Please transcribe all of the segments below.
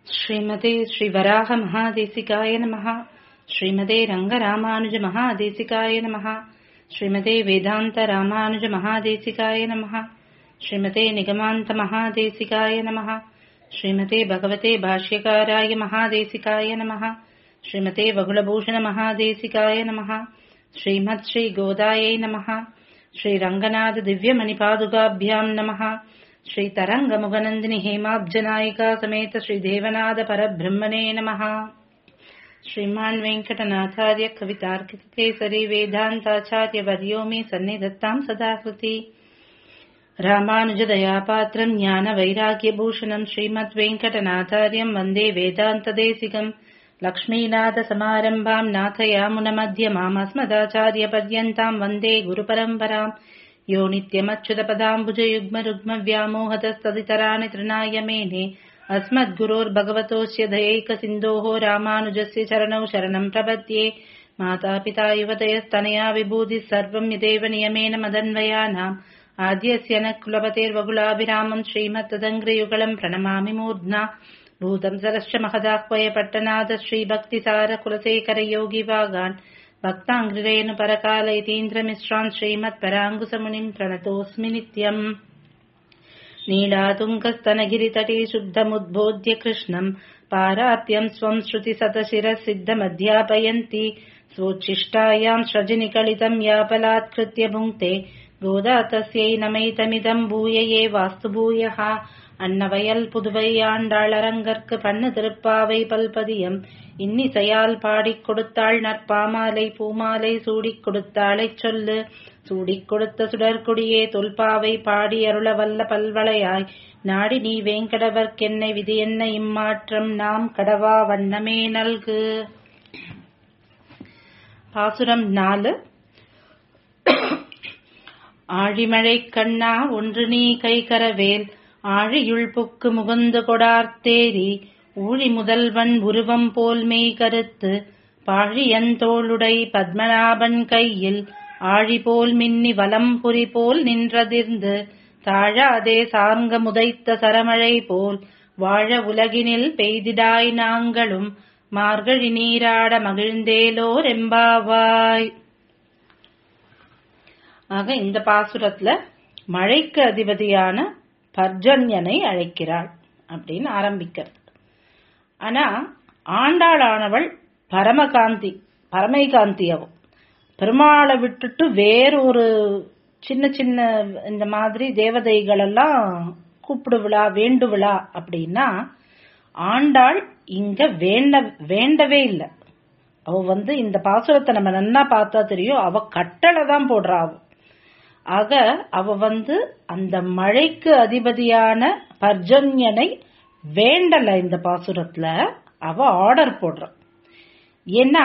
श्रीमते श्रीवराहमहादेशिकाय नमः श्रीमते रङ्गरामानुजमहादेशिकाय नमः श्रीमते वेदान्तरामानुजमहादेशिकाय नमः श्रीमते निगमान्तमहादेशिकाय नमः श्रीमते भगवते भाष्यकाराय महादेशिकाय नमः श्रीमते वगुलभूषणमहादेशिकाय नमः श्रीमत् श्रीगोदायै नमः श्रीरङ्गनाथदिव्यमणिपादुकाभ्याम् नमः श्रीतरङ्गमुगनन्दिनि हेमाब्जनायिका समेत श्रीदेवनाथ परब्रह्मणे नमः श्रीमान् वेङ्कटनाथार्य कवितार्कितकेसरी वेदान्ताचार्यवर्यो मे सन्निधत्ताम् सदा कृति रामानुजदयापात्रम् ज्ञानवैराग्यभूषणम् श्रीमद्वेङ्कटनाथार्यम् वन्दे वेदान्तदेशिकम् लक्ष्मीनाथसमारम्भाम् नाथयामुनमध्यमामस्मदाचार्यपर्यन्ताम् वन्दे गुरुपरम्पराम् यो नित्यमच्युतपदाम्बुजयुग्मरुग्मव्यामोहतस्तदितराणि तृणाय मेने अस्मद्गुरोर्भगवतोऽस्य दयैकसिन्धोः रामानुजस्य चरणौ शरणम् प्रपद्ये मातापिता युवतयस्तनया विभूतिः सर्वम् यदेव नियमेन मदन्वयानाम् आद्यस्य न कुलपतेर्वगुलाभिरामम् श्रीमत्तदङ्ग्रियुगलम् प्रणमामि मूर्ध्ना भूतम् सरश्च महदाह्वय पट्टनाथ श्रीभक्तिसार कुलशेखरयोगिवागान् भक्ताङ्ग्रिरेणु परकालयतीन्द्रमिश्रान् श्रीमत्पराङ्कुशमुनिम् प्रणतोऽस्मि नित्यम् नीलातुङ्गस्तनगिरितटे शुद्धमुद्बोध्य कृष्णम् पारात्यम् स्वम् श्रुतिसतशिरः सिद्धमध्यापयन्ति स्वोच्छिष्टायाम् स्रजनिकलितम् यापलात्कृत्य भुङ्क्ते गोदा तस्यै नमैतमिदम् भूयये वास्तु भूयः அன்னவயல் புதுவை ஆண்டாளரங்கற்கு பண்ணு திருப்பாவை பல்பதியம் இன்னிசையால் பாடிக் கொடுத்தாள் நற்பாமாலை பூமாலை சூடிக் கொடுத்தாளைச் சொல்லு சூடிக் கொடுத்த சுடற்குடியே தொல்பாவை பாடி அருள வல்ல பல்வளையாய் நாடி நீ வேங்கடவர்க்கென்னை விதி என்ன இம்மாற்றம் நாம் கடவா வண்ணமே நல்கு பாசுரம் நாலு ஆழிமழை கண்ணா ஒன்று நீ கைகரவேல் ஆழியுள் புக்கு முகுந்து கொடார்த்தேரி ஊழி முதல்வன் உருவம் போல் மெய் கருத்து பாழியந்தோளுடை பத்மநாபன் கையில் ஆழி போல் மின்னி வலம் புரி போல் நின்றதிர்ந்து தாழாதே சார்ங்க முதைத்த சரமழை போல் வாழ உலகினில் பெய்திடாய் நாங்களும் மார்கழி நீராட மகிழ்ந்தேலோர் எம்பாவாய் ஆக இந்த பாசுரத்துல மழைக்கு அதிபதியான பர்ஜன்யனை அழைக்கிறாள் அப்படின்னு ஆரம்பிக்கிறது ஆனா ஆண்டாளானவள் பரமகாந்தி பரமைகாந்தியாவும் பெருமாளை விட்டுட்டு வேறொரு சின்ன சின்ன இந்த மாதிரி தேவதைகள் எல்லாம் கூப்பிடுவிழா வேண்டுவிழா அப்படின்னா ஆண்டாள் இங்க வேண்ட வேண்டவே இல்லை அவ வந்து இந்த பாசுரத்தை நம்ம நன்னா பார்த்தா தெரியும் அவ கட்டளை தான் போடுறா அவ ஆக அவ வந்து அந்த மழைக்கு அதிபதியான பர்ஜன்யனை வேண்டல இந்த பாசுரத்துல அவ ஆர்டர் போடுற ஏன்னா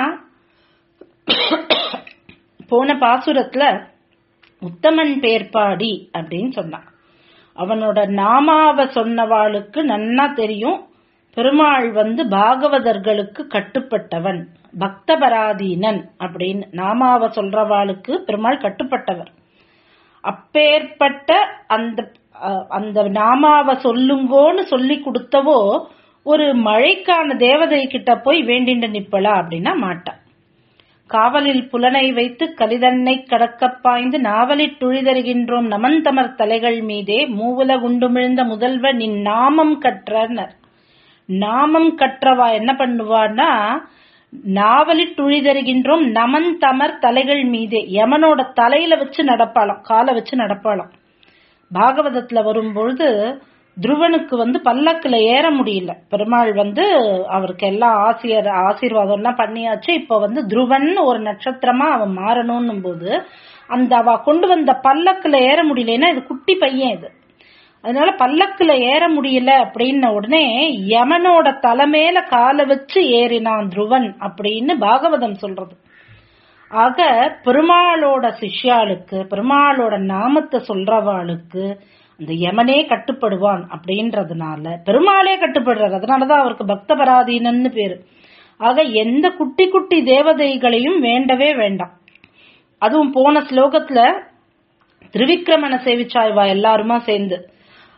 போன பாசுரத்துல உத்தமன் பேர்பாடி அப்படின்னு சொன்னான் அவனோட நாமாவ சொன்னவாளுக்கு நன்னா தெரியும் பெருமாள் வந்து பாகவதர்களுக்கு கட்டுப்பட்டவன் பக்தபராதீனன் அப்படின்னு நாமாவ சொல்றவாளுக்கு பெருமாள் கட்டுப்பட்டவர் அப்பேற்பட்ட அந்த அந்த நாமாவ சொல்லுங்கோன்னு சொல்லி கொடுத்தவோ ஒரு மழைக்கான தேவதை கிட்ட போய் வேண்டிண்டு நிப்பலா அப்படின்னா மாட்டா காவலில் புலனை வைத்து கலிதன்னை கடக்க பாய்ந்து நாவலில் துழிதருகின்றோம் நமந்தமர் தலைகள் மீதே மூவுல குண்டுமிழ்ந்த முதல்வர் நின் நாமம் கற்றனர் நாமம் கற்றவா என்ன பண்ணுவான்னா நாவலில் துழிதருகின்றோம் நமன் தமர் தலைகள் மீதே யமனோட தலையில வச்சு நடப்பாளாம் காலை வச்சு நடப்பாளாம் பாகவதத்துல வரும்பொழுது துருவனுக்கு வந்து பல்லக்குல ஏற முடியல பெருமாள் வந்து அவருக்கு எல்லாம் ஆசிரியர் ஆசீர்வாதம் எல்லாம் பண்ணியாச்சு இப்ப வந்து துருவன் ஒரு நட்சத்திரமா அவன் மாறணும் போது அந்த அவ கொண்டு வந்த பல்லக்குல ஏற முடியலன்னா இது குட்டி பையன் இது அதனால பல்லக்குல ஏற முடியல அப்படின்ன உடனே யமனோட தலைமையில காலை வச்சு ஏறினான் துருவன் அப்படின்னு பாகவதம் சொல்றது ஆக பெருமாளோட சிஷ்யாளுக்கு பெருமாளோட நாமத்தை சொல்றவாளுக்கு அந்த யமனே கட்டுப்படுவான் அப்படின்றதுனால பெருமாளே கட்டுப்படுறாரு அதனாலதான் அவருக்கு பக்த பராதீனன்னு பேரு ஆக எந்த குட்டி குட்டி தேவதைகளையும் வேண்டவே வேண்டாம் அதுவும் போன ஸ்லோகத்துல திருவிக்கிரமண சேவிச்சாய்வா எல்லாருமா சேர்ந்து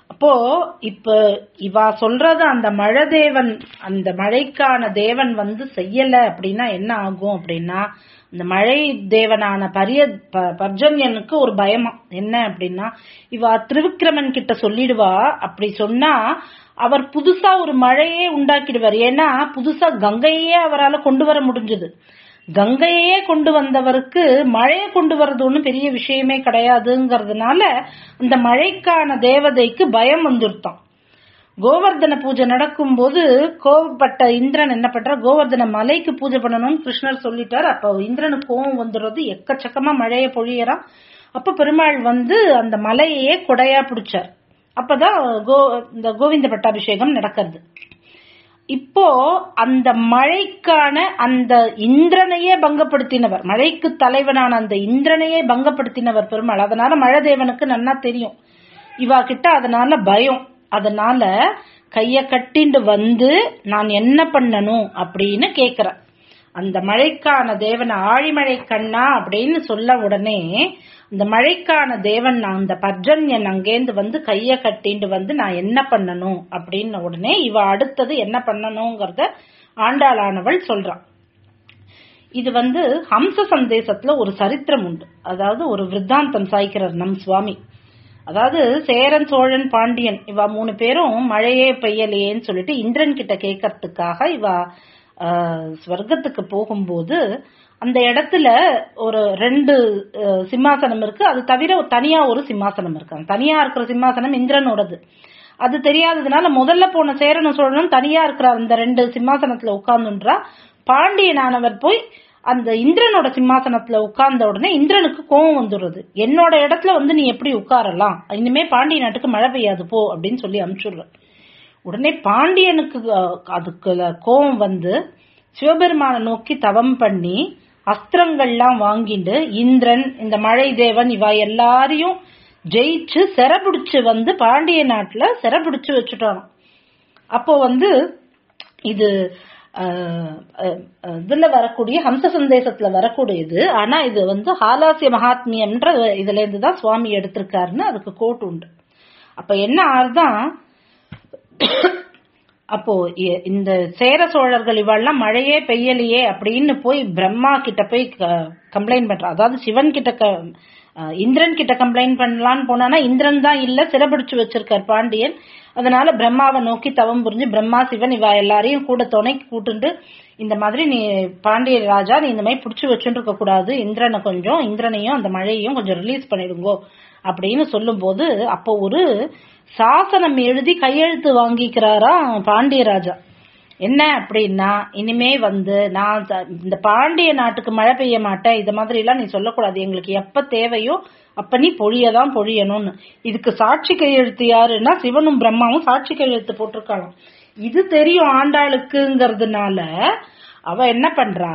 அப்போ இப்ப இவா சொல்றது அந்த மழை தேவன் அந்த மழைக்கான தேவன் வந்து செய்யல அப்படின்னா என்ன ஆகும் அப்படின்னா இந்த மழை தேவனான பரிய ப- பர்ஜன்யனுக்கு ஒரு பயமா என்ன அப்படின்னா இவா திருவிக்கிரமன் கிட்ட சொல்லிடுவா அப்படி சொன்னா அவர் புதுசா ஒரு மழையே உண்டாக்கிடுவார் ஏன்னா புதுசா கங்கையே அவரால் கொண்டு வர முடிஞ்சது கங்கையே கொண்டு வந்தவருக்கு மழையை கொண்டு வர்றது ஒன்றும் பெரிய விஷயமே கிடையாதுங்கிறதுனால அந்த மழைக்கான தேவதைக்கு பயம் வந்துருத்தான் கோவர்தன பூஜை நடக்கும்போது கோவப்பட்ட இந்திரன் என்ன பண்றா கோவர்தன மலைக்கு பூஜை பண்ணணும்னு கிருஷ்ணர் சொல்லிட்டார் அப்போ இந்திரனுக்கு கோவம் வந்துடுறது எக்கச்சக்கமா மழையை பொழியறான் அப்ப பெருமாள் வந்து அந்த மலையையே கொடையா பிடிச்சார் அப்பதான் கோ இந்த கோவிந்த பட்டாபிஷேகம் நடக்கிறது இப்போ அந்த மழைக்கான அந்த இந்திரனையே பங்கப்படுத்தினவர் மழைக்கு தலைவனான அந்த இந்திரனையே பங்கப்படுத்தினவர் பெருமாள் அதனால மழை தேவனுக்கு நன்னா தெரியும் இவா கிட்ட அதனால பயம் அதனால கைய கட்டிண்டு வந்து நான் என்ன பண்ணணும் அப்படின்னு கேக்குற அந்த மழைக்கான தேவன் ஆழிமழை கண்ணா அப்படின்னு சொல்ல உடனே அந்த மழைக்கான தேவன் நான் அந்த பர்ஜன்யன் அங்கேந்து வந்து கைய கட்டிண்டு வந்து நான் என்ன பண்ணணும் அப்படின்னு உடனே இவ அடுத்தது என்ன பண்ணணுங்கிறத ஆண்டாளானவள் சொல்றான் இது வந்து ஹம்ச சந்தேசத்துல ஒரு சரித்திரம் உண்டு அதாவது ஒரு விருத்தாந்தம் சாய்க்கிறார் நம் சுவாமி அதாவது சேரன் சோழன் பாண்டியன் இவ மூணு பேரும் மழையே பெய்யலையேன்னு சொல்லிட்டு இந்திரன் கிட்ட கேட்கறதுக்காக இவ ஆஹ், ஸ்வர்க்கத்துக்கு போகும்போது அந்த இடத்துல ஒரு ரெண்டு ஆஹ், சிம்மாசனம் இருக்கு அது தவிர தனியா ஒரு சிம்மாசனம் இருக்கு அந்த தனியா இருக்கிற சிம்மாசனம் இந்திரனோடது அது தெரியாததுனால முதல்ல போன சேரனும் சோழனும் தனியா இருக்கிற அந்த ரெண்டு சிம்மாசனத்துல உட்கார்ந்துன்றா பாண்டியனானவர் போய் அந்த இந்திரனோட சிம்மாசனத்துல உட்கார்ந்த உடனே இந்திரனுக்கு கோபம் வந்துடுறது என்னோட இடத்துல வந்து நீ எப்படி உட்காரலாம் இனிமே பாண்டிய நாட்டுக்கு மழை பெய்யாது போ அப்படின்னு சொல்லி அனுப்பிச்சுடுற உடனே பாண்டியனுக்கு அஹ், அதுக்கு கோபம் வந்து சிவபெருமானை நோக்கி தவம் பண்ணி அஸ்திரங்கள்லாம் வாங்கிட்டு இந்திரன் இந்த மழை தேவன் இவ எல்லாரையும் ஜெயிச்சு சிறபிடிச்சு வந்து பாண்டிய நாட்டுல சிறபிடிச்சு வச்சுட்டானோ அப்போ வந்து இது அஹ், அஹ், அஹ், இதுல வரக்கூடிய ஹம்ச சந்தேசத்துல வரக்கூடியது ஆனா இது வந்து ஹாலாசிய மகாத்மியம்ன்ற இதுல இருந்து தான் சுவாமி எடுத்திருக்காருன்னு அதுக்கு கோட் உண்டு அப்ப என்ன ஆறுதான் அப்போ இ- இந்த சேர சோழர்கள் இவெல்லாம் மழையே பெய்யலையே அப்படின்னு போய் பிரம்மா கிட்ட போய் கம்ப்ளைண்ட் பண்றா அதாவது சிவன் கிட்ட க- அஹ் இந்திரன் கிட்ட கம்ப்ளைண்ட் பண்ணலான்னு போனானா இந்திரன் தான் இல்ல சிறப்பிடிச்சு வச்சிருக்கார் பாண்டியன் அதனால பிரம்மாவை நோக்கி தவம் புரிஞ்சு பிரம்மா சிவன் இவ எல்லாரையும் கூட துணைக்கு கூட்டுண்டு இந்த மாதிரி நீ பாண்டிய ராஜா நீ இந்த மாதிரி புடிச்சு வச்சுட்டு இருக்க கூடாது இந்திரனை கொஞ்சம் இந்திரனையும் அந்த மழையையும் கொஞ்சம் ரிலீஸ் பண்ணிடுங்கோ அப்படின்னு சொல்லும்போது அப்போ ஒரு சாசனம் எழுதி கையெழுத்து வாங்கிக்கிறாராம் பாண்டிய ராஜா என்ன அப்படின்னா இனிமே வந்து நான் த- இந்த பாண்டிய நாட்டுக்கு மழை பெய்ய மாட்டேன் இது மாதிரி எல்லாம் நீ சொல்லக்கூடாது எங்களுக்கு எப்ப தேவையோ அப்ப நீ பொழியதான் பொழியணும்னு இதுக்கு சாட்சி கையெழுத்து யாருன்னா சிவனும் பிரம்மாவும் சாட்சி கையெழுத்து போட்டிருக்காளாம் இது தெரியும் ஆண்டாளுக்குங்கிறதுனால அவ என்ன பண்றா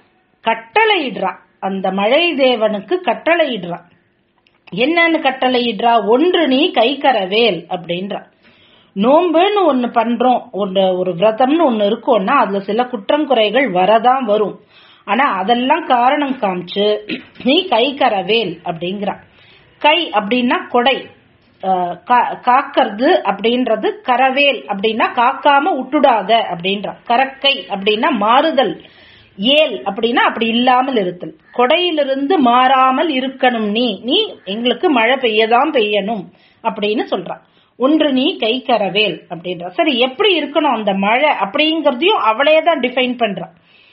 கட்டளையிடுறா அந்த மழை தேவனுக்கு கட்டளையிடுறா என்னன்னு கட்டளையிடுறா ஒன்று நீ கைக்கரவேல் அப்படின்றா நோன்புன்னு ஒண்ணு பண்றோம் ஒரு ஒரு விரதம்னு ஒண்ணு இருக்கோம்னா அதுல சில குற்றம் குறைகள் வரதான் வரும் ஆனா அதெல்லாம் காரணம் காமிச்சு நீ கைக்கரவேல் அப்படிங்கிறா கை அப்படின்னா கொடை அஹ் கா- காக்கறது அப்படின்றது கரவேல் அப்படின்னா காக்காம விட்டுடாத அப்படின்றா கரக்கை அப்படின்னா மாறுதல் ஏல் அப்படின்னா அப்படி இல்லாமல் இருத்தல் கொடையிலிருந்து மாறாமல் இருக்கணும் நீ நீ எங்களுக்கு மழை பெய்யதான் பெய்யணும் அப்படின்னு சொல்றா ஒன்று நீ கை கரவேல் அப்படின்றா சரி எப்படி இருக்கணும் அந்த மழை அப்படிங்கறதையும் அவளே தான் டிஃபைன் பண்றா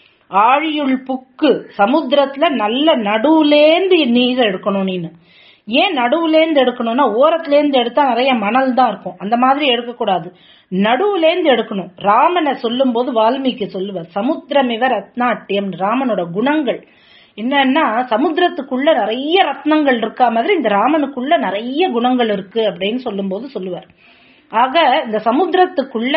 ஆழியுள் புக்கு சமுத்திரத்துல நல்ல நடுவுலேந்து நீர் எடுக்கணும் நீனு ஏன் நடுவுலேந்து எடுக்கணும்னா ஓரத்துலேந்து எடுத்தா நிறைய மணல் தான் இருக்கும் அந்த மாதிரி எடுக்கக்கூடாது நடுவுலேந்து எடுக்கணும் ராமனை சொல்லும்போது வால்மீகி சொல்லுவார் சமுத்திரமிவ ரத்னாட்டியம் ராமனோட குணங்கள் என்னன்னா சமுத்திரத்துக்குள்ள நிறைய ரத்னங்கள் இருக்கா மாதிரி இந்த ராமனுக்குள்ள நிறைய குணங்கள் இருக்கு அப்படின்னு சொல்லும்போது சொல்லுவார் ஆக இந்த சமுத்திரத்துக்குள்ள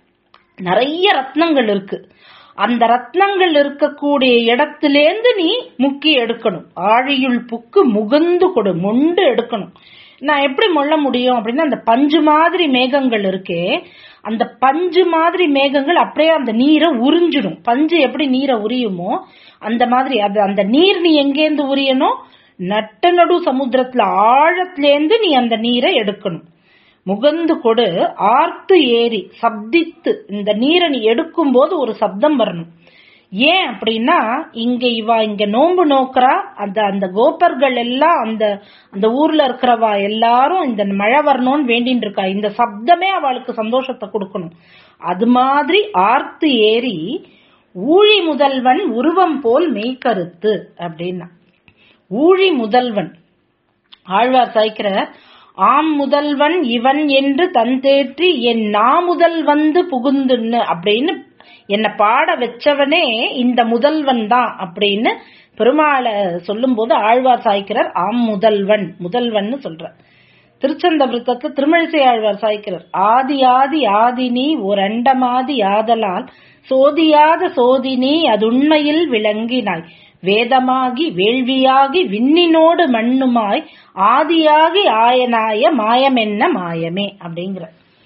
நிறைய ரத்னங்கள் இருக்கு அந்த ரத்னங்கள் இருக்கக்கூடிய இடத்திலேந்து நீ முக்கி எடுக்கணும் ஆழியுள் புக்கு முகந்து கொடு மொண்டு எடுக்கணும் நான் எப்படி மொள்ள முடியும் அப்படின்னா அந்த பஞ்சு மாதிரி மேகங்கள் இருக்கே அந்த பஞ்சு மாதிரி மேகங்கள் அப்படியே அந்த நீரை உறிஞ்சிடும் பஞ்சு எப்படி நீரை உரியுமோ அந்த மாதிரி அது அந்த நீர் நீ எங்கேருந்து உரியணும் நட்ட நடு சமுத்திரத்துல ஆழத்திலேந்து நீ அந்த நீரை எடுக்கணும் முகந்து கொடு ஆர்த்து ஏறி சப்தித்து இந்த நீரை நீ எடுக்கும் போது ஒரு சப்தம் வரணும் ஏன் அப்படின்னா இங்க இவா இங்க நோன்பு நோக்குறா அந்த அந்த கோப்பர்கள் எல்லாம் அந்த அந்த ஊர்ல இருக்கிறவா எல்லாரும் இந்த மழை வரணும்னு வேண்டின்னு இருக்கா இந்த சப்தமே அவளுக்கு சந்தோஷத்தை கொடுக்கணும் அது மாதிரி ஆர்த்து ஏறி ஊழி முதல்வன் உருவம் போல் மெய்கருத்து அப்படின்னா ஊழி முதல்வன் ஆழ்வார் சாய்க்கிறார் ஆம் முதல்வன் இவன் என்று தன் தேற்றி என் நா முதல் வந்து புகுந்துன்னு அப்படின்னு என்னை பாட வச்சவனே இந்த முதல்வன் தான் அப்படின்னு பெருமாளை சொல்லும்போது ஆழ்வார் சாய்க்கிறார் ஆம் முதல்வன் முதல்வன் சொல்ற திருச்சந்த விருத்தத்துல திருமழிசை ஆழ்வார் சாய்க்கிறார் ஆதி ஆதி ஆதினி ஒரு அண்டமாதி ஆதலால் சோதியாத சோதினி அது உண்மையில் விளங்கினாய் வேதமாகி வேள்வியாகி விண்ணினோடு மண்ணுமாய் ஆதியாகி ஆயனாய மாயமென்ன மாயமே அப்படிங்கிற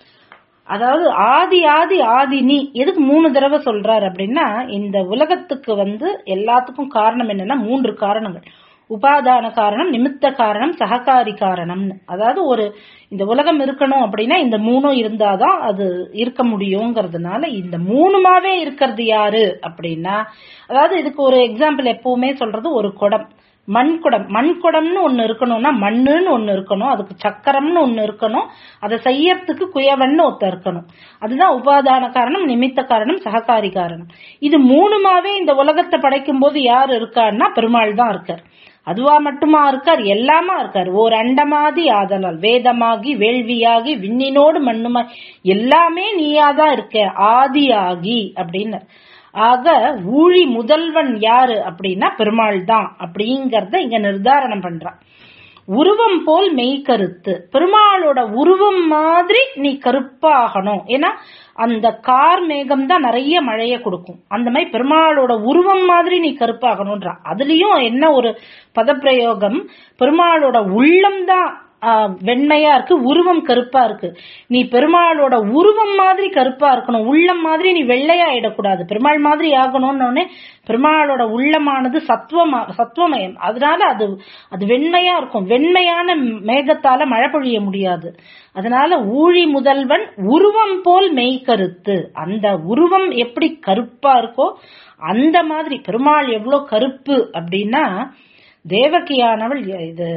அதாவது ஆதி ஆதி ஆதி நீ எதுக்கு மூணு தடவை சொல்றாரு அப்படின்னா இந்த உலகத்துக்கு வந்து எல்லாத்துக்கும் காரணம் என்னன்னா மூன்று காரணங்கள் உபாதான காரணம் நிமித்த காரணம் சககாரி காரணம்னு அதாவது ஒரு இந்த உலகம் இருக்கணும் அப்படின்னா இந்த மூணும் இருந்தாதான் அது இருக்க முடியுங்கிறதுனால இந்த மூணுமாவே இருக்கிறது யாரு அப்படின்னா அதாவது இதுக்கு ஒரு எக்ஸாம்பிள் எப்பவுமே சொல்றது ஒரு குடம் மண் குடம் மண் குடம்னு ஒண்ணு இருக்கணும்னா மண்ணுன்னு ஒண்ணு இருக்கணும் அதுக்கு சக்கரம்னு ஒண்ணு இருக்கணும் அதை செய்யறதுக்கு குயவன்னு ஒருத்தர் இருக்கணும் அதுதான் உபாதான காரணம் நிமித்த காரணம் சககாரி காரணம் இது மூணுமாவே இந்த உலகத்தை படைக்கும் போது யார் இருக்காருன்னா பெருமாள் தான் இருக்கார் அதுவா மட்டுமா இருக்கார் எல்லாமா இருக்கார் ஓர் அண்டமாதி ஆதலால் வேதமாகி வேள்வியாகி விண்ணினோடு மண்ணுமாய் எல்லாமே நீயாதான் இருக்க ஆதியாகி அப்படின்னு ஆக ஊழி முதல்வன் யாரு அப்படின்னா பெருமாள் தான் அப்படிங்கறத இங்க நிர்தாரணம் பண்றான் உருவம் போல் மெய்கருத்து பெருமாளோட உருவம் மாதிரி நீ கருப்பாகணும் ஏன்னா அந்த கார் மேகம் தான் நிறைய மழைய கொடுக்கும் அந்த மாதிரி பெருமாளோட உருவம் மாதிரி நீ கருப்பாகணும்ன்றா அதுலயும் என்ன ஒரு பதப்பிரயோகம் பெருமாளோட உள்ளம் தான் வெண்மையா இருக்கு உருவம் கருப்பா இருக்கு நீ பெருமாளோட உருவம் மாதிரி கருப்பா இருக்கணும் உள்ளம் மாதிரி நீ வெள்ளையா ஆயிடக்கூடாது பெருமாள் மாதிரி ஆகணும்னு பெருமாளோட உள்ளமானது சத்துவமா சத்துவமயம் அதனால அது அது வெண்மையா இருக்கும் வெண்மையான மேகத்தால மழை பொழிய முடியாது அதனால ஊழி முதல்வன் உருவம் போல் மெய்கருத்து அந்த உருவம் எப்படி கருப்பா இருக்கோ அந்த மாதிரி பெருமாள் எவ்வளவு கருப்பு அப்படின்னா தேவகியானவள் இது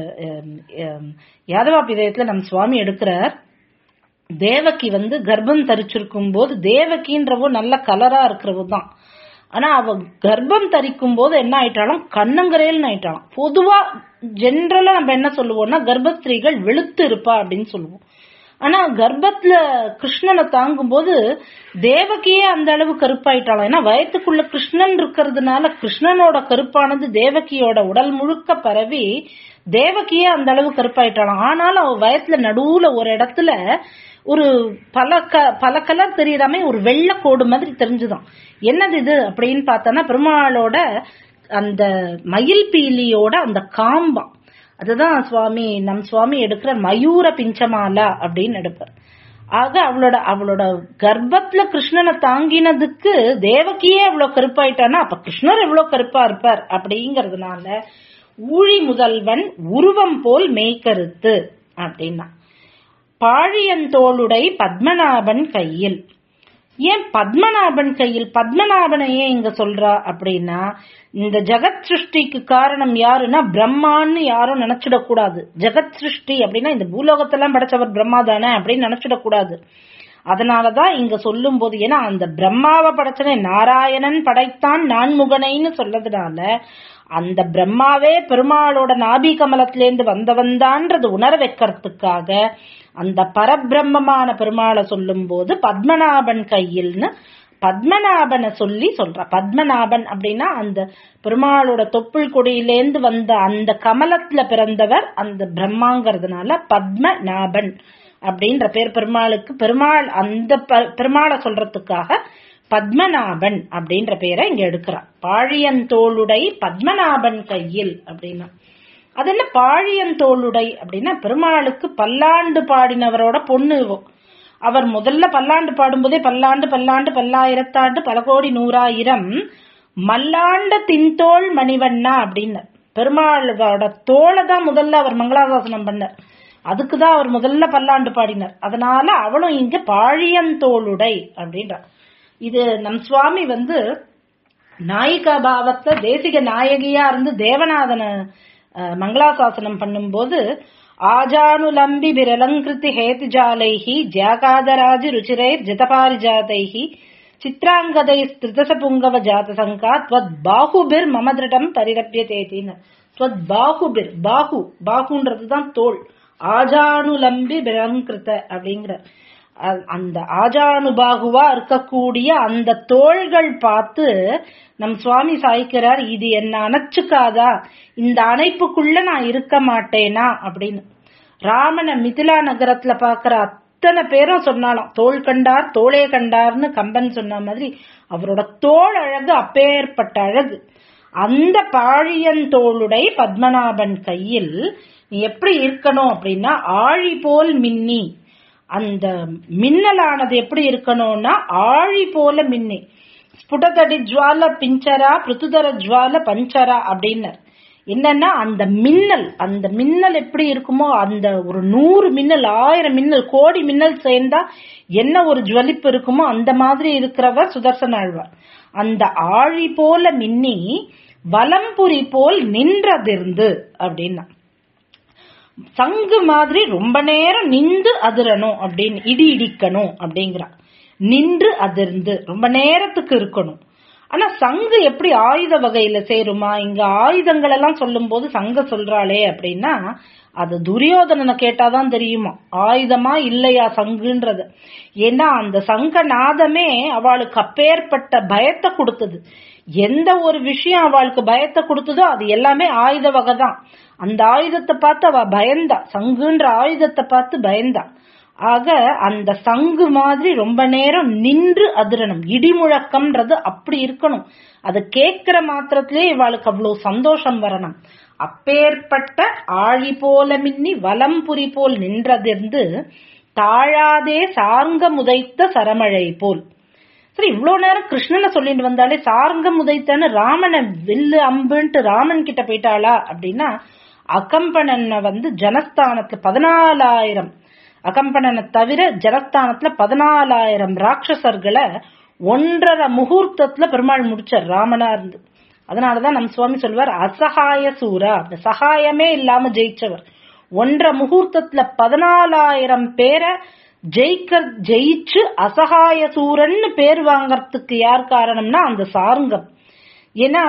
யாதவா பிதயத்துல நம் சுவாமி எடுக்கிறார் தேவகி வந்து கர்ப்பம் தரிச்சிருக்கும் போது தேவகின்றவோ நல்ல கலரா இருக்கிறவோ தான் ஆனா அவ கர்ப்பம் தரிக்கும் போது என்ன ஆயிட்டாலும் கண்ணங்கரையல்னு ஆயிட்டாலும் பொதுவா ஜென்ரலா நம்ம என்ன சொல்லுவோம்னா கர்ப்பஸ்திரீகள் வெளுத்து இருப்பா அப்படின்னு சொல்லுவோம் ஆனா கர்ப்பத்துல கிருஷ்ணனை தாங்கும் போது தேவகியே அந்த அளவு கருப்பாயிட்டாலும் ஏன்னா வயத்துக்குள்ள கிருஷ்ணன் இருக்கிறதுனால கிருஷ்ணனோட கருப்பானது தேவகியோட உடல் முழுக்க பரவி தேவகியே அந்த அளவு கருப்பாயிட்டாலும் ஆனாலும் அவ வயத்துல நடுவுல ஒரு இடத்துல ஒரு பல க பல கலர் தெரியாம ஒரு வெள்ளை கோடு மாதிரி தெரிஞ்சுதான் என்னது இது அப்படின்னு பார்த்தோன்னா பெருமாளோட அந்த மயில் பீலியோட அந்த காம்பம் அதுதான் சுவாமி நம் சுவாமி எடுக்கிற மயூர பிஞ்சமாலா அப்படின்னு எடுப்பார் ஆக அவளோட அவளோட கர்ப்பத்துல கிருஷ்ணனை தாங்கினதுக்கு தேவகியே அவ்வளவு கருப்பாயிட்டானா அப்ப கிருஷ்ணர் எவ்வளவு கருப்பா இருப்பார் அப்படிங்கறதுனால ஊழி முதல்வன் உருவம் போல் மெய்கருத்து அப்படின்னா பாழியந்தோளுடை பத்மநாபன் கையில் ஏன் பத்மநாபன் கையில் பத்மநாபனை ஏன் இங்க சொல்றா அப்படின்னா இந்த ஜெகத் சிருஷ்டிக்கு காரணம் யாருன்னா பிரம்மான்னு யாரும் நினைச்சிடக்கூடாது ஜெகத் சிருஷ்டி அப்படின்னா இந்த பூலோகத்தெல்லாம் படைச்சவர் பிரம்மா தானே அப்படின்னு நினைச்சிடக்கூடாது அதனாலதான் இங்க சொல்லும் போது ஏன்னா அந்த பிரம்மாவை படைச்சனே நாராயணன் படைத்தான் நான்முகனைன்னு சொல்லதுனால அந்த பிரம்மாவே பெருமாளோட நாபி கமலத்திலேருந்து வந்தவன் தான்றது உணர வைக்கிறதுக்காக அந்த பரபிரம்மமான பெருமாளை சொல்லும் போது பத்மநாபன் கையில்னு பத்மநாபனை சொல்லி சொல்ற பத்மநாபன் அப்படின்னா அந்த பெருமாளோட தொப்புள் கொடியிலேந்து வந்த அந்த கமலத்துல பிறந்தவர் அந்த பிரம்மாங்கிறதுனால பத்மநாபன் அப்படின்ற பேர் பெருமாளுக்கு பெருமாள் அந்த பெருமாளை சொல்றதுக்காக பத்மநாபன் அப்படின்ற பேரை இங்க எடுக்கிறார் பாழியந்தோளுடை பத்மநாபன் கையில் அப்படின்னா அது என்ன பாழியந்தோளுடை அப்படின்னா பெருமாளுக்கு பல்லாண்டு பாடினவரோட பொண்ணு அவர் முதல்ல பல்லாண்டு பாடும்போதே பல்லாண்டு பல்லாண்டு பல்லாயிரத்தாண்டு பல கோடி நூறாயிரம் மல்லாண்ட தின்தோள் மணிவண்ணா அப்படின்னு பெருமாளோட தோலை தான் முதல்ல அவர் மங்களாசாசனம் பண்ணார் அதுக்குதான் அவர் முதல்ல பல்லாண்டு பாடினார் அதனால அவளும் இங்க பாழியந்தோளுடை அப்படின்றா இது நம் சுவாமி வந்து நாயிகா பாவத்தை தேசிக நாயகியா இருந்து தேவநாதனை அஹ், மங்களாசாசனம் பண்ணும்போது ஆஜானுலம்பி விரலங்கிருதி ஹேதுஜாலைஹி ஜாகாதராஜி ருச்சிரை ஜிதபாரிஜாதைஹி சித்ராங்கதை ஸ்திருதச புங்கவ ஜாத சங்கா துவத் பாகுபிர் மம திருடம் பரிரப்பியதேதின்னு துவத் பாகுபிர் பாகு பாகுன்றதுதான் தோல் ஆஜானுலம்பி விரங்கிருத்த அப்படிங்கிற அ- அந்த ஆஜானுபாகுவா இருக்கக்கூடிய அந்த தோள்கள் பார்த்து நம் சுவாமி சாய்க்கிறார் இது என்ன அணைச்சுக்காதா இந்த அணைப்புக்குள்ள நான் இருக்க மாட்டேனா அப்படின்னு ராமனை மிதிலா நகரத்துல பாக்குற அத்தனை பேரும் சொன்னாலும் தோள் கண்டார் தோளே கண்டார்னு கம்பன் சொன்ன மாதிரி அவரோட தோள் அழகு அப்பேற்பட்ட அழகு அந்த பாழியந்தோளுடை பத்மநாபன் கையில் நீ எப்படி இருக்கணும் அப்படின்னா ஆழி போல் மின்னி அந்த மின்னலானது எப்படி இருக்கணும்னா ஆழி போல மின்னி ஸ்புடதடி ஜுவால பிஞ்சரா பிருத்துதர ஜுவால பஞ்சரா அப்படின்னர் என்னன்னா அந்த மின்னல் அந்த மின்னல் எப்படி இருக்குமோ அந்த ஒரு நூறு மின்னல் ஆயிரம் மின்னல் கோடி மின்னல் சேர்ந்தா என்ன ஒரு ஜுவலிப்பு இருக்குமோ அந்த மாதிரி இருக்கிறவர் சுதர்சன ஆழ்வார் அந்த ஆழி போல மின்னி வலம்புரி போல் நின்றதிர்ந்து அப்படின்னா சங்கு மாதிரி ரொம்ப நேரம் நின்று அதிரணும் அப்படின்னு இடி இடிக்கணும் அப்படிங்கிறா நின்று அதிர்ந்து ரொம்ப நேரத்துக்கு இருக்கணும் ஆனா சங்கு எப்படி ஆயுத வகையில சேருமா இங்க ஆயுதங்கள் எல்லாம் சொல்லும் போது சங்க சொல்றாளே அப்படின்னா அது துரியோதனனை கேட்டாதான் தெரியுமா ஆயுதமா இல்லையா சங்குன்றது ஏன்னா அந்த சங்க நாதமே அவளுக்கு அப்பேற்பட்ட பயத்தை கொடுத்தது எந்த ஒரு விஷயம் அவளுக்கு பயத்தை கொடுத்ததோ அது எல்லாமே ஆயுத வகை தான் அந்த ஆயுதத்தை பார்த்து அவ பயந்தா சங்குன்ற ஆயுதத்தை பார்த்து பயந்தா ஆக அந்த சங்கு மாதிரி ரொம்ப நேரம் நின்று அதிரணும் இடிமுழக்கம்ன்றது அப்படி இருக்கணும் அது கேட்கிற மாத்திரத்திலே இவளுக்கு அவ்வளவு சந்தோஷம் வரணும் அப்பேற்பட்ட ஆழி போல மின்னி வலம்புரி போல் நின்றதிர்ந்து தாழாதே சார்ங்க முதைத்த சரமழை போல் சரி இவ்வளவு நேரம் கிருஷ்ணனை சொல்லிட்டு வந்தாலே சார்ங்க முதைத்தன்னு ராமனை வில்லு அம்புன்ட்டு ராமன் கிட்ட போயிட்டாளா அப்படின்னா அகம்பனனை வந்து ஜனஸ்தானத்துல பதினாலாயிரம் அகம்பனனை தவிர ஜனஸ்தானத்துல பதினாலாயிரம் ராட்சசர்களை ஒன்றரை முகூர்த்தத்துல பெருமாள் முடிச்சார் ராமனா இருந்து அதனாலதான் நம் சுவாமி சொல்வார் அசகாய சூரா அந்த சகாயமே இல்லாம ஜெயிச்சவர் ஒன்றரை முகூர்த்தத்துல பதினாலாயிரம் பேரை ஜெயிக்க ஜெயிச்சு அசகாய சூரன்னு பேர் வாங்கறதுக்கு யார் காரணம்னா அந்த சாருங்கம் ஏன்னா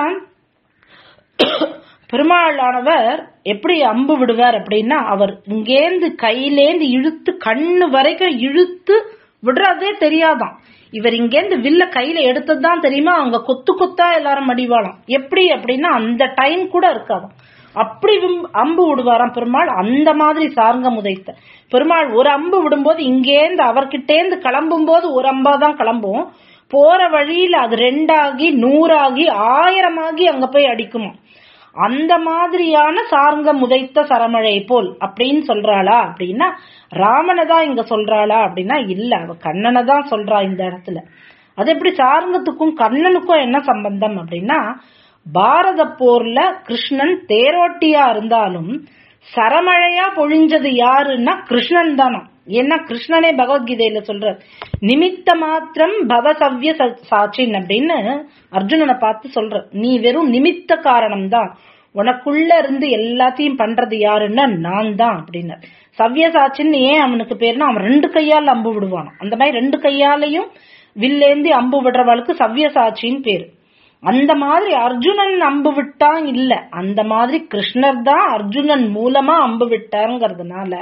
பெருமாளானவர் எப்படி அம்பு விடுவார் அப்படின்னா அவர் இங்கேந்து கையிலேந்து இழுத்து கண்ணு வரைக்கும் இழுத்து விடுறதே தெரியாதாம் இவர் இங்கேந்து வில்ல கையில எடுத்ததுதான் தெரியுமா அவங்க கொத்து கொத்தா எல்லாரும் மடிவாளாம் எப்படி அப்படின்னா அந்த டைம் கூட இருக்காதாம் அப்படி விம்- அம்பு விடுவாராம் பெருமாள் அந்த மாதிரி சார்ங்க உதைத்த பெருமாள் ஒரு அம்பு விடும்போது இங்கேந்து அவர்கிட்டேந்து கிளம்பும் போது ஒரு அம்பா தான் கிளம்பும் போற வழியில அது ரெண்டாகி நூறாகி ஆயிரமாகி அங்க போய் அடிக்குமா அந்த மாதிரியான சார்ங்க முதைத்த சரமழை போல் அப்படின்னு சொல்றாளா அப்படின்னா ராமனை தான் இங்க சொல்றாளா அப்படின்னா இல்ல அவ கண்ணனை தான் சொல்றா இந்த இடத்துல அது எப்படி சார்ங்கத்துக்கும் கண்ணனுக்கும் என்ன சம்பந்தம் அப்படின்னா பாரத போர்ல கிருஷ்ணன் தேரோட்டியா இருந்தாலும் சரமழையா பொழிஞ்சது யாருன்னா கிருஷ்ணன் தானா ஏன்னா கிருஷ்ணனே பகவத்கீதையில சொல்றார் நிமித்த மாத்திரம் பவசவ்ய ச- சாட்சின் அப்படின்னு அர்ஜுனனை பார்த்து சொல்ற நீ வெறும் நிமித்த காரணம் தான் உனக்குள்ள இருந்து எல்லாத்தையும் பண்றது யாருன்னா நான் தான் அப்படின்னு சவ்யசாச்சின்னு ஏன் அவனுக்கு பேர்னா அவன் ரெண்டு கையால அம்பு விடுவானாம் அந்த மாதிரி ரெண்டு கையாலையும் வில்லேந்தி அம்பு விடுறவளுக்கு சவ்யசாச்சின்னு பேரு அந்த மாதிரி அர்ஜுனன் அம்பு விட்டான் இல்ல அந்த மாதிரி கிருஷ்ணர் தான் அர்ஜுனன் மூலமா அம்பு விட்டாருங்கிறதுனால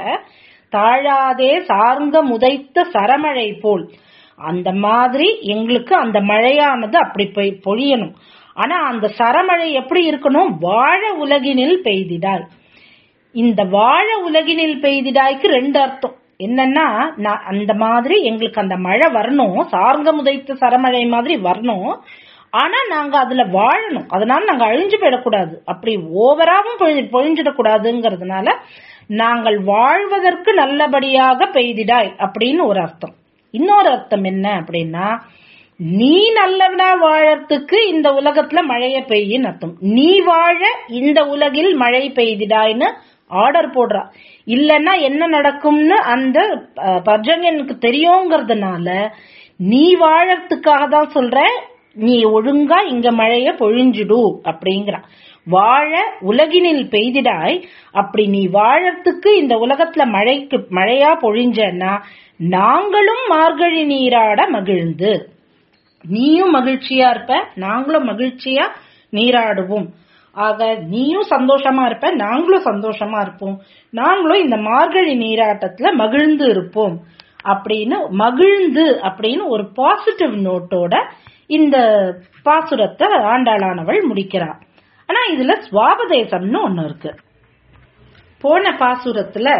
தாழாதே சார்ந்த முதைத்த சரமழை போல் அந்த மாதிரி எங்களுக்கு அந்த மழையானது அப்படி போய் பொழியணும் ஆனா அந்த சரமழை எப்படி இருக்கணும் வாழ உலகினில் பெய்திடாய் இந்த வாழ உலகினில் பெய்திடாய்க்கு ரெண்டு அர்த்தம் என்னன்னா நான் அந்த மாதிரி எங்களுக்கு அந்த மழை வரணும் சார்ங்க முதைத்த சரமழை மாதிரி வரணும் ஆனா நாங்க அதுல வாழணும் அதனால நாங்க அழிஞ்சு போயிடக்கூடாது அப்படி ஓவராவும் பொழி- பொழிஞ்சிடக்கூடாதுங்கிறதுனால நாங்கள் வாழ்வதற்கு நல்லபடியாக பெய்திடாய் அப்படின்னு ஒரு அர்த்தம் இன்னொரு அர்த்தம் என்ன அப்படின்னா நீ நல்லவனா வாழறதுக்கு இந்த உலகத்துல மழைய பெய்யின்னு அர்த்தம் நீ வாழ இந்த உலகில் மழை பெய்திடாய்னு ஆர்டர் போடுறா இல்லைன்னா என்ன நடக்கும்னு அந்த அஹ், பர்ஜன்யனுக்கு தெரியுங்கிறதுனால நீ வாழறதுக்காக தான் சொல்ற நீ ஒழுங்கா இங்க மழைய பொழிஞ்சிடு அப்படிங்கிறா வாழ உலகினில் பெய்திடாய் அப்படி நீ வாழறதுக்கு இந்த உலகத்துல மழைக்கு மழையா பொழிஞ்சன்னா நாங்களும் மார்கழி நீராட மகிழ்ந்து நீயும் மகிழ்ச்சியா இருப்ப நாங்களும் மகிழ்ச்சியா நீராடுவோம் ஆக நீயும் சந்தோஷமா இருப்ப நாங்களும் சந்தோஷமா இருப்போம் நாங்களும் இந்த மார்கழி நீராட்டத்துல மகிழ்ந்து இருப்போம் அப்படின்னு மகிழ்ந்து அப்படின்னு ஒரு பாசிட்டிவ் நோட்டோட இந்த பாசுரத்தை ஆண்டாளானவள் முடிக்கிறார் ஆனா இதுல சுவாபதேசம்னு ஒண்ணு இருக்கு போன பாசுரத்துல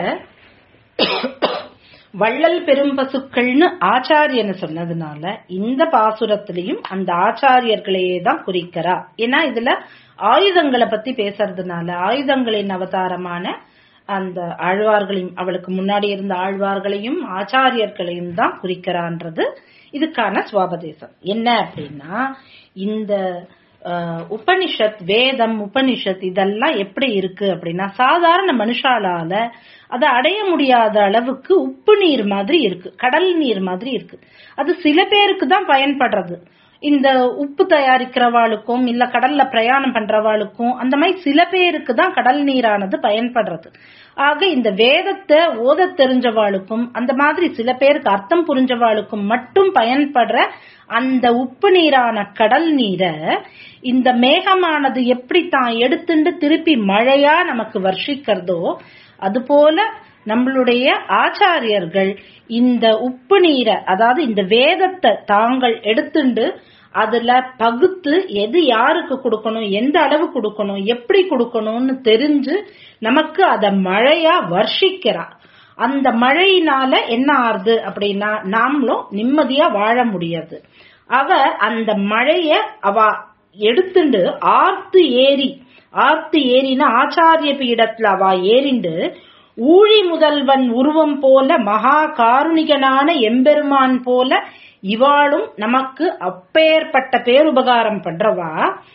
வள்ளல் பெரும்பசுக்கள்னு ஆச்சாரியன்னு சொன்னதுனால இந்த பாசுரத்திலையும் அந்த ஆச்சாரியர்களையே தான் குறிக்கிறா ஏன்னா இதுல ஆயுதங்களை பத்தி பேசுறதுனால ஆயுதங்களின் அவதாரமான அந்த ஆழ்வார்களையும் அவளுக்கு முன்னாடி இருந்த ஆழ்வார்களையும் ஆச்சாரியர்களையும் தான் குறிக்கிறான்றது இதுக்கான சுவாபதேசம் என்ன அப்படின்னா இந்த அஹ், உபனிஷத் வேதம் உபனிஷத் இதெல்லாம் எப்படி இருக்கு அப்படின்னா சாதாரண மனுஷாலால அதை அடைய முடியாத அளவுக்கு உப்பு நீர் மாதிரி இருக்கு கடல் நீர் மாதிரி இருக்கு அது சில பேருக்கு தான் பயன்படுறது இந்த உப்பு தயாரிக்கிறவாளுக்கும் இல்ல கடல்ல பிரயாணம் பண்றவாளுக்கும் அந்த மாதிரி சில பேருக்கு தான் கடல் நீரானது பயன்படுறது ஆக இந்த வேதத்தை ஓத தெரிஞ்சவாளுக்கும் அந்த மாதிரி சில பேருக்கு அர்த்தம் புரிஞ்சவாளுக்கும் மட்டும் பயன்படுற அந்த உப்பு நீரான கடல் நீரை இந்த மேகமானது எப்படி தான் எடுத்துண்டு திருப்பி மழையா நமக்கு வர்ஷிக்கிறதோ அதுபோல நம்மளுடைய ஆச்சாரியர்கள் இந்த உப்பு நீரை அதாவது இந்த வேதத்தை தாங்கள் எடுத்துண்டு அதுல பகுத்து எது யாருக்கு கொடுக்கணும் எந்த அளவு கொடுக்கணும் எப்படி கொடுக்கணும்னு தெரிஞ்சு நமக்கு அத மழையா வர்ஷிக்கிறார் அந்த மழையினால என்ன ஆறுது அப்படின்னா நாமளும் நிம்மதியா வாழ முடியாது அவ அந்த மழைய அவ எடுத்துண்டு ஆர்த்து ஏறி ஆர்த்து ஏறினா ஆச்சாரிய பீடத்துல அவ ஏறிண்டு ஊழி முதல்வன் உருவம் போல மகா காருணிகனான எம்பெருமான் போல இவாளும் நமக்கு அப்பேற்பட்ட பேருபகாரம் பண்றவா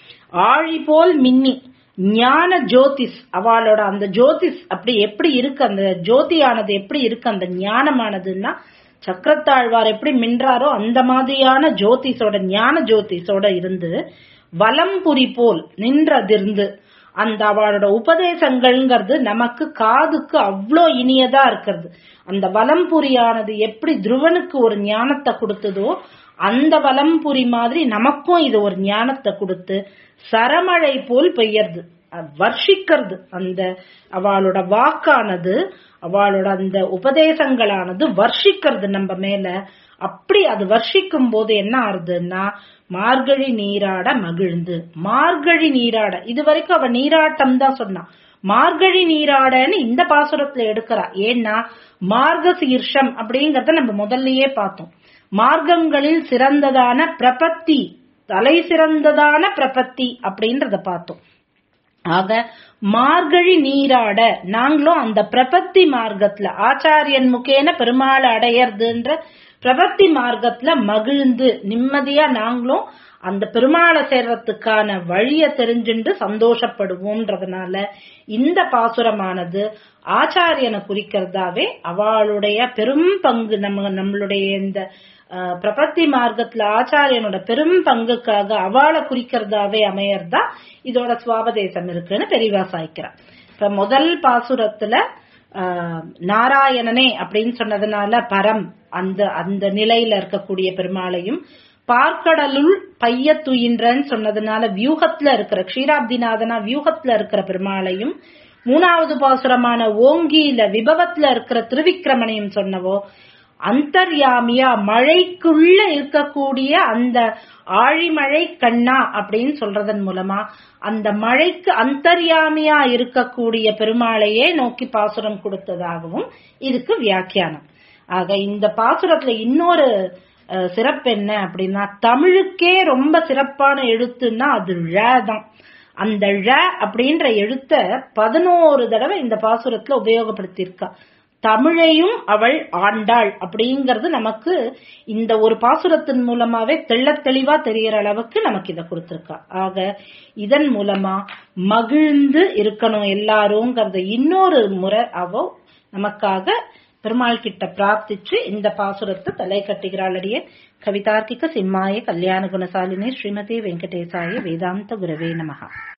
ஆழி போல் மின்னி ஞான ஜோதிஸ் அவளோட அந்த ஜோதிஸ் அப்படி எப்படி இருக்கு அந்த ஜோதியானது எப்படி இருக்கு அந்த ஞானமானதுன்னா சக்கரத்தாழ்வார் எப்படி மின்றாரோ அந்த மாதிரியான ஜோதிஸோட ஞான ஜோதிஸோட இருந்து வலம்புரி போல் நின்றதிர்ந்து அந்த அவளோட உபதேசங்கள்ங்கிறது நமக்கு காதுக்கு அவ்வளோ இனியதா இருக்கிறது அந்த வலம்புரியானது எப்படி துருவனுக்கு ஒரு ஞானத்தை கொடுத்ததோ அந்த வலம்புரி மாதிரி நமக்கும் இது ஒரு ஞானத்தை கொடுத்து சரமழை போல் பெய்யறது அஹ் வர்ஷிக்கிறது அந்த அவளோட வாக்கானது அவளோட அந்த உபதேசங்களானது வர்ஷிக்கிறது நம்ம மேல அப்படி அது வர்ஷிக்கும் போது என்ன ஆறுதுன்னா மார்கழி நீராட மகிழ்ந்து மார்கழி நீராட இது வரைக்கும் அவ நீராட்டம் தான் சொன்னா மார்கழி நீராடன்னு இந்த பாசுரத்துல எடுக்கிறா ஏன்னா மார்க சீர்ஷம் அப்படிங்கறத நம்ம முதல்லயே பார்த்தோம் மார்க்கங்களில் சிறந்ததான பிரபத்தி தலை சிறந்ததான பிரபத்தி அப்படின்றத பார்த்தோம் ஆக மார்கழி நீராட நாங்களும் அந்த பிரபத்தி மார்க்கத்துல ஆச்சாரியன் முகேன பெருமாள் அடையறதுன்ற பிரபத்தி மார்க்கத்துல மகிழ்ந்து நிம்மதியா நாங்களும் அந்த பெருமாளை சேர்றதுக்கான வழிய தெரிஞ்சுண்டு சந்தோஷப்படுவோம்ன்றதுனால இந்த பாசுரமானது ஆச்சாரியனை குறிக்கிறதாவே அவளுடைய பெரும் பங்கு நம்ம நம்மளுடைய இந்த அஹ், பிரபத்தி மார்க்கத்துல ஆச்சாரியனோட பெரும் பங்குக்காக அவளை குறிக்கிறதாவே அமையறதா இதோட சுவாபதேசம் இருக்குன்னு பெரியவா சாய்க்கிறார் இப்ப முதல் பாசுரத்துல ஆஹ், நாராயணனே அப்படின்னு சொன்னதுனால பரம் அந்த அந்த நிலையில இருக்கக்கூடிய பெருமாளையும் பார்க்கடலுள் பைய துயின்றன்னு சொன்னதுனால வியூகத்துல இருக்கிற க்ஷீராப்திநாதனா வியூகத்துல இருக்கிற பெருமாளையும் மூணாவது பாசுரமான ஓங்கியில விபவத்துல இருக்கிற திருவிக்கிரமனையும் சொன்னவோ அந்தர்யாமியா மழைக்குள்ள இருக்கக்கூடிய அந்த ஆழிமழை கண்ணா அப்படின்னு சொல்றதன் மூலமா அந்த மழைக்கு அந்தர்யாமியா இருக்கக்கூடிய பெருமாளையே நோக்கி பாசுரம் கொடுத்ததாகவும் இதுக்கு வியாக்கியானம் ஆக இந்த பாசுரத்துல இன்னொரு அஹ், சிறப்பு என்ன அப்படின்னா தமிழுக்கே ரொம்ப சிறப்பான எழுத்துன்னா அது ழ தான் அந்த ழ அப்படின்ற எழுத்த பதினோரு தடவை இந்த பாசுரத்துல உபயோகப்படுத்தியிருக்கா தமிழையும் அவள் ஆண்டாள் அப்படிங்கிறது நமக்கு இந்த ஒரு பாசுரத்தின் மூலமாவே தெள்ளத் தெளிவா தெரியற அளவுக்கு நமக்கு இதை கொடுத்திருக்கா ஆக இதன் மூலமா மகிழ்ந்து இருக்கணும் எல்லாருங்கிறத இன்னொரு முறை அவ நமக்காக பெருமாள் கிட்ட பிரார்த்திச்சு இந்த பாசுரத்தை தலை கட்டுகிறாள் அடியே கவிதார்க்கிக சிம்மாய கல்யாண குணசாலினி ஸ்ரீமதி வெங்கடேசாய வேதாந்த குரவே நமகா